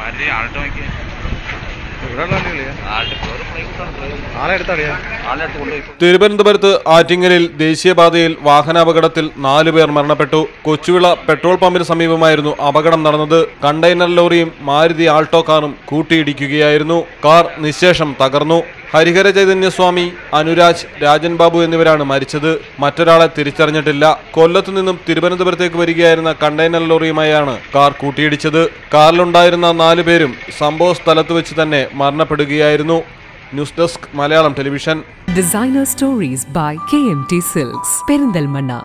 Maruti Alto നോക്കി തിരുവനന്തപുരത്ത് ആറ്റിങ്ങലിൽ ദേശീയപാതയിൽ വാഹനാപകടത്തിൽ നാലു പേർ മരണപ്പെട്ടു കൊച്ചുവിള പെട്രോൾ പമ്പിന് സമീപമായിരുന്നു അപകടം നടന്നത് കണ്ടെയ്നർ ലോറിയും മാരുതി ആൾട്ടോ കാറും കൂട്ടിയിടിക്കുകയായിരുന്നു കാർ നിശേഷം തകർന്നു ഹരിഹര ചൈതന്യസ്വാമി അനുരാജ് രാജൻ ബാബു എന്നിവരാണ് മരിച്ചത് മറ്റൊരാളെ തിരിച്ചറിഞ്ഞിട്ടില്ല കൊല്ലത്തു നിന്നും തിരുവനന്തപുരത്തേക്ക് വരികയായിരുന്ന കണ്ടെയ്നർ ലോറിയുമായാണ് കാർ കൂട്ടിയിടിച്ചത് കാറിലുണ്ടായിരുന്ന നാലു പേരും സംഭവ സ്ഥലത്ത് വെച്ച് തന്നെ മരണപ്പെടുകയായിരുന്നു news desk Malayalam television Designer Stories by KMT Silks, Perindalmanna.